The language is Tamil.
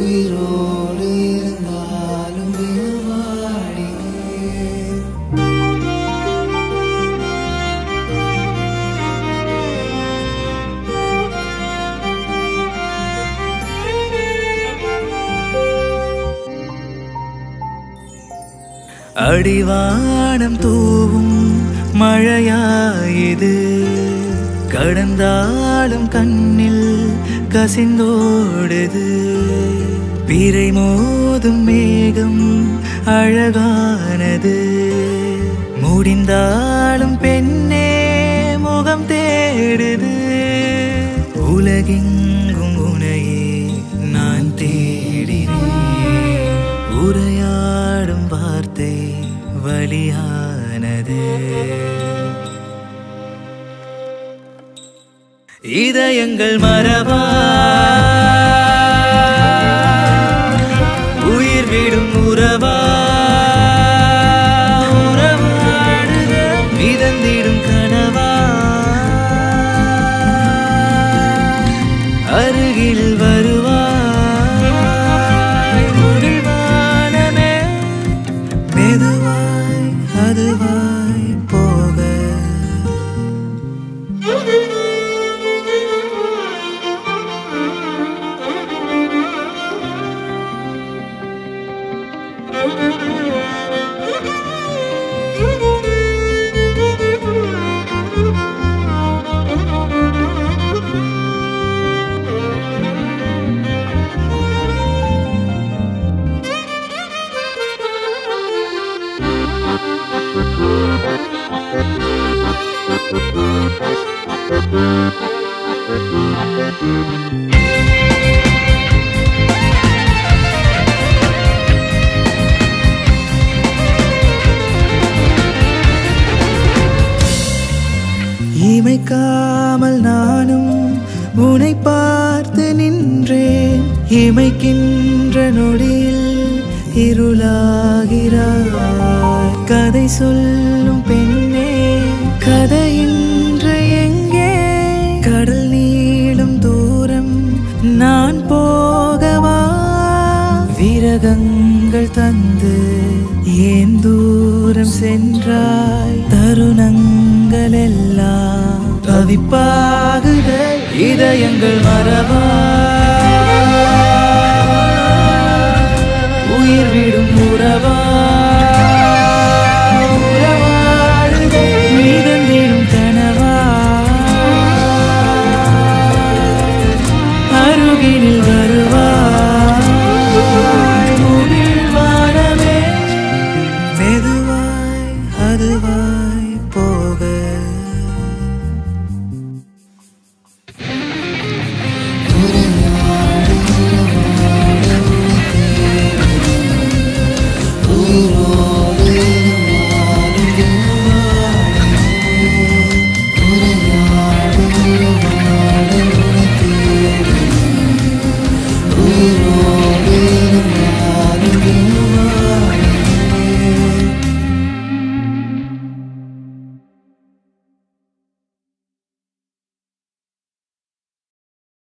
உயிரோடு இருந்தாலும் வாடினேன் அடிவானம் தூவும் மழையாயது கடந்தாலும் கண்ணில் கசிந்தோடுது பிறை மோதும் மேகம் அழகானது முடிந்தாலும் பெண்ணே முகம் தேடுது உலகெங்கும் உனையே நான் தேடினேன் உரையாடும் வார்த்தை வழியானது இதயங்கள் மறவா உயிர் விடும் உறவா உறவாடுக மிதந்திடும் கனவா அருகில் வருவாய் முகில்வானமே மெதுவாய் அதுவாய் போக இமைக்காமல் நானும் உன்னை பார்த்து நின்றேன் இமைக்கின்ற நொடியில் இருளாகிறாய் கதை சொல்லும் பெண்ணே கதையின்று எங்கே கடல் நீளும் தூரம் நான் போகவா விரகங்கள் தந்து ஏன் தூரம் சென்றாய் தருணங்கள் எல்லாம் தவிப்பாகுதே இதயங்கள் மறவா